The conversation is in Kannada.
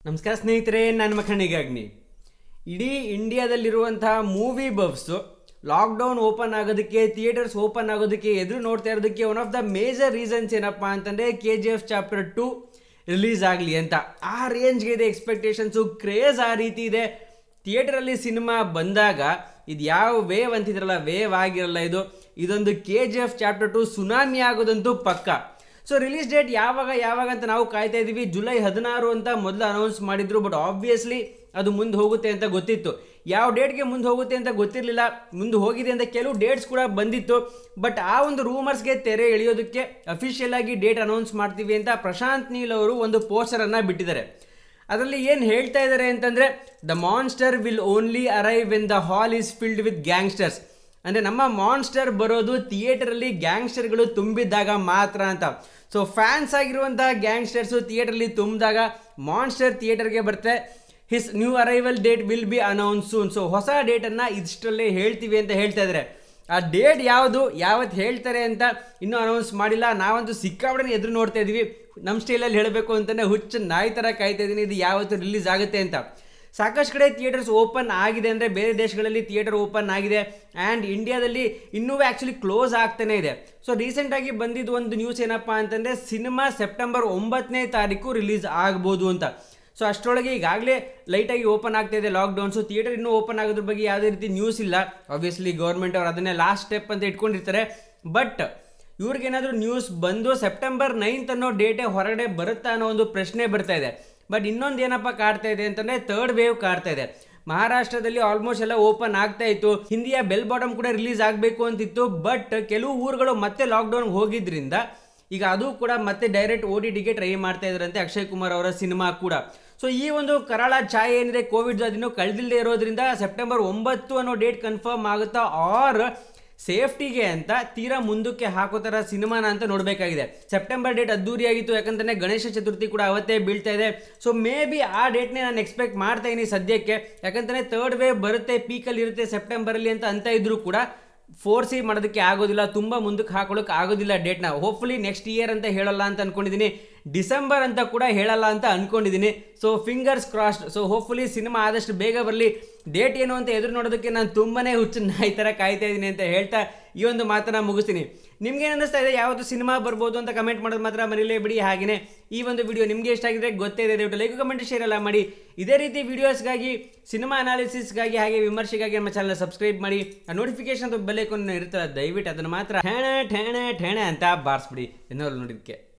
ನಮಸ್ಕಾರ ಸ್ನೇಹಿತರೆ ನನ್ನ ಮಖಣಿಗಾಗ್ನಿ ಇಡೀ ಇಂಡಿಯಾದಲ್ಲಿರುವಂತಹ ಮೂವಿ ಬಫ್ಸು ಲಾಕ್ಡೌನ್ ಓಪನ್ ಆಗೋದಕ್ಕೆ ಥಿಯೇಟರ್ಸ್ ಓಪನ್ ಆಗೋದಕ್ಕೆ ಎದುರು ನೋಡ್ತಾ ಇರೋದಕ್ಕೆ one of the major reasons ಏನಪ್ಪ ಅಂತಂದರೆ K G F chapter two release ಆಗಲಿ ಅಂತ ಆ ರೇಂಜ್ಗೆ ಇದೆ ಎಕ್ಸ್ಪೆಕ್ಟೇಷನ್ಸು ಕ್ರೇಜ್ ಆ ರೀತಿ ಇದೆ ಥಿಯೇಟರಲ್ಲಿ ಸಿನಿಮಾ ಬಂದಾಗ ಇದು ಯಾವ ವೇವ್ ಅಂತಿದ್ರಲ್ಲ ವೇವ್ ಆಗಿರಲ್ಲ ಇದು ಇದೊಂದು K G F chapter two tsunami ಆಗೋದಂತೂ ಪಕ್ಕ ಸೊ ರಿಲೀಸ್ ಡೇಟ್ ಯಾವಾಗ ಯಾವಾಗ ಅಂತ ನಾವು ಕಾಯ್ತಾ ಇದ್ದೀವಿ ಜುಲೈ ಹದಿನಾರು ಅಂತ ಮೊದಲು ಅನೌನ್ಸ್ ಮಾಡಿದ್ರು ಬಟ್ ಆಬ್ವಿಯಸ್ಲಿ ಅದು ಮುಂದೆ ಹೋಗುತ್ತೆ ಅಂತ ಗೊತ್ತಿತ್ತು ಯಾವ ಡೇಟ್ಗೆ ಮುಂದೆ ಹೋಗುತ್ತೆ ಅಂತ ಗೊತ್ತಿರಲಿಲ್ಲ ಮುಂದೆ ಹೋಗಿದೆ ಅಂತ ಕೆಲವು ಡೇಟ್ಸ್ ಕೂಡ ಬಂದಿತ್ತು ಬಟ್ ಆ ಒಂದು ರೂಮರ್ಸ್ಗೆ ತೆರೆ ಎಳೆಯೋದಕ್ಕೆ ಅಫಿಷಿಯಲ್ ಆಗಿ ಡೇಟ್ ಅನೌನ್ಸ್ ಮಾಡ್ತೀವಿ ಅಂತ ಪ್ರಶಾಂತ್ ನೀಲ್ ಅವರು ಒಂದು ಪೋಸ್ಟರನ್ನು ಬಿಟ್ಟಿದ್ದಾರೆ ಅದರಲ್ಲಿ ಏನು ಹೇಳ್ತಾ ಇದ್ದಾರೆ ಅಂತಂದರೆ the monster will only arrive when the hall is filled with gangsters ಅಂದರೆ ನಮ್ಮ ಮಾನ್ಸ್ಟರ್ ಬರೋದು ಥಿಯೇಟರಲ್ಲಿ ಗ್ಯಾಂಗ್ಸ್ಟರ್ಗಳು ತುಂಬಿದ್ದಾಗ ಮಾತ್ರ ಅಂತ ಸೊ ಫ್ಯಾನ್ಸ್ ಆಗಿರುವಂತಹ ಗ್ಯಾಂಗ್ಸ್ಟರ್ಸು ಥಿಯೇಟರ್ಲಿ ತುಂಬಿದಾಗ ಮಾನ್ಸ್ಟರ್ ಥಿಯೇಟರ್ಗೆ ಬರುತ್ತೆ his new arrival date will be announce soon so ಹೊಸ ಡೇಟನ್ನು ಇಷ್ಟರಲ್ಲೇ ಹೇಳ್ತೀವಿ ಅಂತ ಹೇಳ್ತಾ ಇದ್ದಾರೆ ಆ ಡೇಟ್ ಯಾವುದು ಯಾವತ್ತು ಹೇಳ್ತಾರೆ ಅಂತ ಇನ್ನೂ ಅನೌನ್ಸ್ ಮಾಡಿಲ್ಲ ನಾವಂತೂ ಸಿಕ್ಕಾಪಟ್ಟೆ ಎದುರು ನೋಡ್ತಾ ಇದ್ದೀವಿ ನಮ್ಮ ಸ್ಟೈಲಲ್ಲಿ ಹೇಳಬೇಕು ಅಂತಲೇ ಹುಚ್ಚು ನಾಯಿ ಥರ ಕಾಯ್ತಾ ಇದ್ದೀನಿ ಇದು ಯಾವತ್ತು ರಿಲೀಸ್ ಆಗುತ್ತೆ ಅಂತ ಸಾಕಷ್ಟು ಕಡೆ ಥಿಯೇಟರ್ಸ್ ಓಪನ್ ಆಗಿದೆ ಅಂದರೆ ಬೇರೆ ದೇಶಗಳಲ್ಲಿ ಥಿಯೇಟರ್ ಓಪನ್ ಆಗಿದೆ ಆ್ಯಂಡ್ ಇಂಡಿಯಾದಲ್ಲಿ ಇನ್ನೂ ಆ್ಯಕ್ಚುಲಿ ಕ್ಲೋಸ್ ಆಗ್ತಾನೆ ಇದೆ ಸೊ ರೀಸೆಂಟಾಗಿ ಬಂದಿದ್ದು ಒಂದು ನ್ಯೂಸ್ ಏನಪ್ಪ ಅಂತಂದರೆ ಸಿನಿಮಾ ಸೆಪ್ಟೆಂಬರ್ ಒಂಬತ್ತನೇ ತಾರೀಕು ರಿಲೀಸ್ ಆಗ್ಬೋದು ಅಂತ ಸೊ ಅಷ್ಟರೊಳಗೆ ಈಗಾಗಲೇ ಲೈಟಾಗಿ ಓಪನ್ ಆಗ್ತಾ ಇದೆ ಲಾಕ್ಡೌನ್ಸು ಥಿಯೇಟರ್ ಇನ್ನೂ ಓಪನ್ ಆಗೋದ್ರ ಬಗ್ಗೆ ಯಾವುದೇ ರೀತಿ ನ್ಯೂಸ್ ಇಲ್ಲ ಆಬ್ವಿಯಸ್ಲಿ ಗೌರ್ಮೆಂಟ್ ಅವ್ರು ಅದನ್ನೇ ಲಾಸ್ಟ್ ಸ್ಟೆಪ್ ಅಂತ ಇಟ್ಕೊಂಡಿರ್ತಾರೆ ಬಟ್ ಇವ್ರಿಗೇನಾದರೂ ನ್ಯೂಸ್ ಬಂದು ಸೆಪ್ಟೆಂಬರ್ ನೈನ್ತ್ ಅನ್ನೋ ಡೇಟೇ ಹೊರಗಡೆ ಬರುತ್ತಾ ಅನ್ನೋ ಒಂದು ಪ್ರಶ್ನೆ ಬರ್ತಾ ಇದೆ ಬಟ್ ಇನ್ನೊಂದು ಏನಪ್ಪ ಕಾಡ್ತಾ ಇದೆ ಅಂತಂದರೆ ತರ್ಡ್ ವೇವ್ ಕಾಡ್ತಾ ಇದೆ ಮಹಾರಾಷ್ಟ್ರದಲ್ಲಿ ಆಲ್ಮೋಸ್ಟ್ ಎಲ್ಲ ಓಪನ್ ಆಗ್ತಾ ಇತ್ತು ಹಿಂದಿಯ ಬೆಲ್ ಬಾಟಮ್ ಕೂಡ ರಿಲೀಸ್ ಆಗಬೇಕು ಅಂತಿತ್ತು ಬಟ್ ಕೆಲವು ಊರುಗಳು ಮತ್ತೆ ಲಾಕ್ಡೌನ್ಗೆ ಹೋಗಿದ್ರಿಂದ ಈಗ ಅದು ಕೂಡ ಮತ್ತೆ ಡೈರೆಕ್ಟ್ ಓ ಟಿ ಟಿಗೆ ಟ್ರೈ ಮಾಡ್ತಾ ಇದ್ರಂತೆ ಅಕ್ಷಯ್ ಕುಮಾರ್ ಅವರ ಸಿನಿಮಾ ಕೂಡ ಸೊ ಈ ಒಂದು ಕರಾಳ ಛಾಯೆ ಏನಿದೆ ಕೋವಿಡ್ ಅದಿನ್ನೂ ಕಳೆದಿಲ್ಲದೆ ಇರೋದ್ರಿಂದ ಸೆಪ್ಟೆಂಬರ್ ಒಂಬತ್ತು ಅನ್ನೋ ಡೇಟ್ ಕನ್ಫರ್ಮ್ ಆಗುತ್ತಾ ಆರ್ ಸೇಫ್ಟಿಗೆ ಅಂತ ತೀರಾ ಮುಂದಕ್ಕೆ ಹಾಕೋ ಥರ ಸಿನಿಮಾನ ಅಂತ ನೋಡಬೇಕಾಗಿದೆ ಸೆಪ್ಟೆಂಬರ್ ಡೇಟ್ ಅದ್ದೂರಿಯಾಗಿತ್ತು ಯಾಕಂತಂದರೆ ಗಣೇಶ ಚತುರ್ಥಿ ಕೂಡ ಅವತ್ತೇ ಬೀಳ್ತಾ ಇದೆ ಸೊ ಮೇ ಬಿ ಆ ಡೇಟ್ನೇ ನಾನು ಎಕ್ಸ್ಪೆಕ್ಟ್ ಮಾಡ್ತಾ ಇದ್ದೀನಿ ಸದ್ಯಕ್ಕೆ ಯಾಕಂತಂದರೆ ತರ್ಡ್ ವೇವ್ ಬರುತ್ತೆ ಪೀಕಲ್ಲಿ ಇರುತ್ತೆ ಸೆಪ್ಟೆಂಬರಲ್ಲಿ ಅಂತ ಅಂತ ಇದ್ರೂ ಕೂಡ ಫೋರ್ಸಿ ಮಾಡೋದಕ್ಕೆ ಆಗೋದಿಲ್ಲ ತುಂಬ ಮುಂದಕ್ಕೆ ಹಾಕೊಳ್ಳೋಕೆ ಆಗೋದಿಲ್ಲ ಡೇಟ್ನ ಹೋಪ್ಫುಲಿ ನೆಕ್ಸ್ಟ್ ಇಯರ್ ಅಂತ ಹೇಳಲ್ಲ ಅಂತ ಅನ್ಕೊಂಡಿದ್ದೀನಿ ಡಿಸೆಂಬರ್ ಅಂತ ಕೂಡ ಹೇಳಲ್ಲ ಅಂತ ಅನ್ಕೊಂಡಿದ್ದೀನಿ so fingers crossed so hopefully cinema ಆದಷ್ಟು ಬೇಗ ಬರಲಿ ಡೇಟ್ ಏನು ಅಂತ ಎದುರು ನೋಡೋದಕ್ಕೆ ನಾನು ತುಂಬನೇ ಹುಚ್ಚು ನಾಯಿ ಥರ ಕಾಯ್ತಾ ಇದ್ದೀನಿ ಅಂತ ಹೇಳ್ತಾ ಈ ಒಂದು ಮಾತನ್ನ ಮುಗಿಸ್ತೀನಿ ನಿಮ್ಗೆ ಏನು ಅನ್ನಿಸ್ತಾ ಇದೆ ಯಾವತ್ತು ಸಿನಿಮಾ ಬರ್ಬೋದು ಅಂತ ಕಮೆಂಟ್ ಮಾಡೋದು ಮಾತ್ರ ಮನೇಲೇ ಬಿಡಿ ಹಾಗೆಯೇ ಈ ಒಂದು ವಿಡಿಯೋ ನಿಮಗೆ ಇಷ್ಟ ಆಗಿದ್ರೆ ಗೊತ್ತೇ ಇದೆ ದಯವಿಟ್ಟು ಲೈಕ್ ಕಮೆಂಟ್ ಶೇರ್ ಎಲ್ಲ ಮಾಡಿ ಇದೇ ರೀತಿ ವಿಡಿಯೋಸ್ಗಾಗಿ ಸಿನಿಮಾ ಅನಾಲಿಸಿಸ್ಗಾಗಿ ಹಾಗೆ ವಿಮರ್ಶೆಗಾಗಿ ನಮ್ಮ ಚಾನಲ್ ಸಬ್ಸ್ಕ್ರೈಬ್ ಮಾಡಿ ಆ ನೋಟಿಫಿಕೇಶನ್ ಬೆಲ್ಲೈಕೊಂಡು ಇರ್ತಲ್ಲ ದಯವಿಟ್ಟು ಅದನ್ನು ಮಾತ್ರ ಠೇಣೆ ಠೇಣೆ ಠೇಣೆ ಅಂತ ಬಾರಿಸ್ಬಿಡಿ ಎನ್ನೋರು ನೋಡಿದಕ್ಕೆ